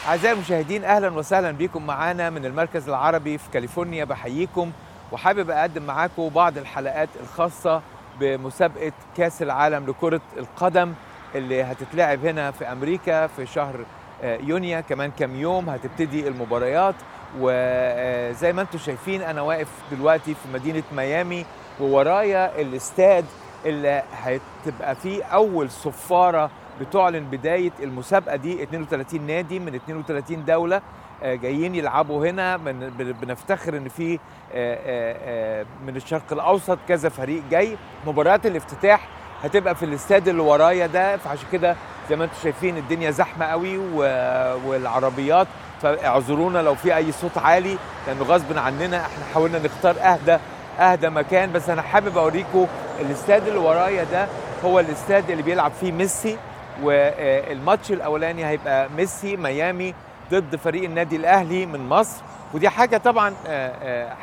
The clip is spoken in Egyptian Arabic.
أعزائي المشاهدين أهلا وسهلا بكم معانا من المركز العربي في كاليفورنيا بحييكم وحابب أقدم معاكم بعض الحلقات الخاصة بمسابقة كأس العالم لكرة القدم اللي هتتلعب هنا في أمريكا في شهر آه، يونيو كمان كام يوم هتبتدي المباريات وزي ما انتم شايفين أنا واقف دلوقتي في مدينة ميامي وورايا الاستاد اللي هتبقى فيه أول صفارة بتعلن بداية المسابقة دي 32 نادي من 32 دولة آه، جايين يلعبوا هنا من بن- بنفتخر ان في آه، آه، آه، من الشرق الاوسط كذا فريق جاي مباريات الافتتاح هتبقى في الاستاد اللي ورايا ده فعشان كده زي ما انتم شايفين الدنيا زحمه قوي و- والعربيات فاعذرونا لو في اي صوت عالي لانه غصب عننا احنا حاولنا نختار اهدى اهدى مكان بس انا حابب اوريكم الاستاد اللي ورايا ده هو الاستاد اللي بيلعب فيه ميسي والماتش الاولاني هيبقى ميسي ميامي ضد فريق النادي الاهلي من مصر ودي حاجه طبعا آه، آه،